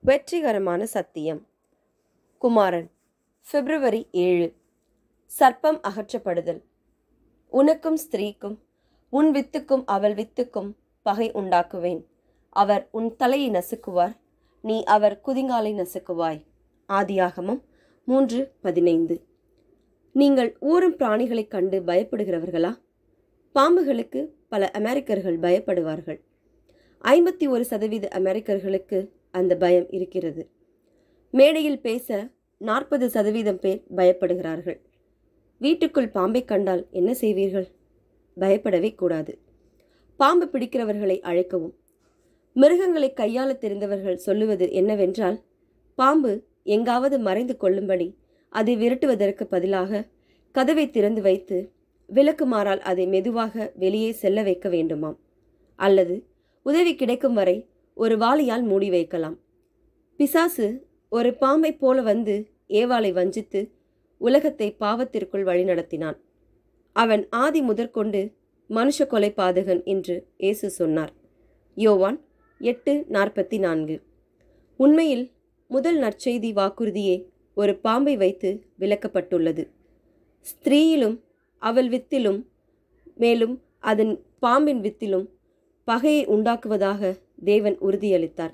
வெற்றிகரமான சத்தியம் குமாரன் பிப்ரவரி ஏழு சர்ப்பம் அகற்றப்படுதல் உனக்கும் ஸ்திரீக்கும் உன் வித்துக்கும் அவள் வித்துக்கும் பகை உண்டாக்குவேன் அவர் உன் தலையை நசுக்குவார் நீ அவர் குதிங்காலை நசுக்குவாய் ஆதியாகமம் மூன்று பதினைந்து நீங்கள் ஊரும் பிராணிகளைக் கண்டு பயப்படுகிறவர்களா பாம்புகளுக்கு பல அமெரிக்கர்கள் பயப்படுவார்கள் ஐம்பத்தி ஒரு சதவீத அமெரிக்கர்களுக்கு அந்த பயம் இருக்கிறது மேடையில் பேச நாற்பது சதவீதம் பேர் பயப்படுகிறார்கள் வீட்டுக்குள் பாம்பை கண்டால் என்ன செய்வீர்கள் பயப்படவே கூடாது பாம்பு பிடிக்கிறவர்களை அழைக்கவும் மிருகங்களை கையாள தெரிந்தவர்கள் சொல்லுவது என்னவென்றால் பாம்பு எங்காவது மறைந்து கொள்ளும்படி அதை விரட்டுவதற்கு பதிலாக கதவை திறந்து வைத்து விளக்குமாறால் அதை மெதுவாக வெளியே செல்ல வைக்க வேண்டுமாம் அல்லது உதவி கிடைக்கும் வரை ஒரு வாளியால் மூடி வைக்கலாம் பிசாசு ஒரு பாம்பைப் போல வந்து ஏவாளை வஞ்சித்து உலகத்தை பாவத்திற்குள் வழிநடத்தினான் அவன் ஆதி முதற்கொண்டு மனுஷ கொலை பாதகன் என்று இயேசு சொன்னார் யோவான் எட்டு நாற்பத்தி நான்கு உண்மையில் முதல் நற்செய்தி வாக்குறுதியே ஒரு பாம்பை வைத்து விளக்கப்பட்டுள்ளது ஸ்திரீயிலும் அவள் வித்திலும் மேலும் அதன் பாம்பின் வித்திலும் பகையை உண்டாக்குவதாக தேவன் உறுதியளித்தார்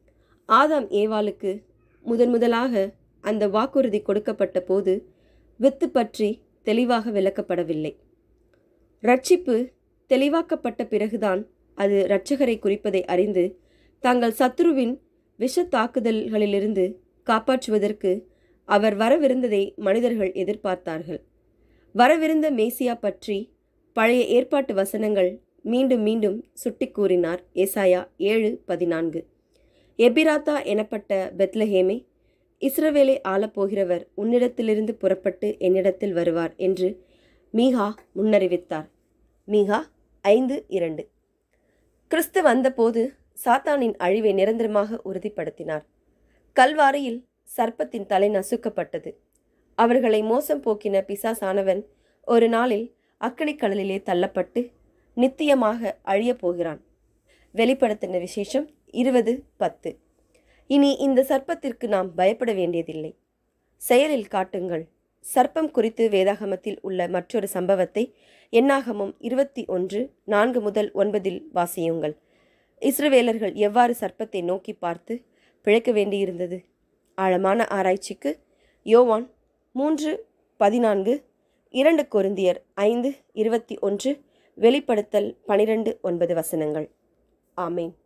ஆதாம் ஏவாளுக்கு முதன் முதலாக அந்த வாக்குறுதி கொடுக்கப்பட்ட போது வித்து பற்றி தெளிவாக விளக்கப்படவில்லை ரட்சிப்பு தெளிவாக்கப்பட்ட பிறகுதான் அது இரட்சகரை குறிப்பதை அறிந்து தங்கள் சத்துருவின் விஷ தாக்குதல்களிலிருந்து காப்பாற்றுவதற்கு அவர் வரவிருந்ததை மனிதர்கள் எதிர்பார்த்தார்கள் வரவிருந்த மேசியா பற்றி பழைய ஏற்பாட்டு வசனங்கள் மீண்டும் மீண்டும் சுட்டி கூறினார் ஏசாயா ஏழு பதினான்கு எபிராத்தா எனப்பட்ட பெத்லஹேமே இஸ்ரவேலை ஆளப்போகிறவர் உன்னிடத்திலிருந்து புறப்பட்டு என்னிடத்தில் வருவார் என்று மீகா முன்னறிவித்தார் மீகா ஐந்து இரண்டு கிறிஸ்து வந்தபோது சாத்தானின் அழிவை நிரந்தரமாக உறுதிப்படுத்தினார் கல்வாரியில் சர்ப்பத்தின் தலை நசுக்கப்பட்டது அவர்களை மோசம் போக்கின பிசாசானவன் ஒரு நாளில் அக்கடிக்கடலிலே தள்ளப்பட்டு நித்தியமாக அழியப் போகிறான் வெளிப்படுத்தின விசேஷம் இருபது பத்து இனி இந்த சர்ப்பத்திற்கு நாம் பயப்பட வேண்டியதில்லை செயலில் காட்டுங்கள் சர்ப்பம் குறித்து வேதாகமத்தில் உள்ள மற்றொரு சம்பவத்தை எண்ணாகமும் இருபத்தி ஒன்று நான்கு முதல் ஒன்பதில் வாசியுங்கள் இஸ்ரவேலர்கள் எவ்வாறு சர்ப்பத்தை நோக்கி பார்த்து பிழைக்க வேண்டியிருந்தது ஆழமான ஆராய்ச்சிக்கு யோவான் மூன்று பதினான்கு இரண்டு கொருந்தியர் ஐந்து இருபத்தி ஒன்று வெளிப்படுத்தல் பனிரெண்டு ஒன்பது வசனங்கள் ஆமேன்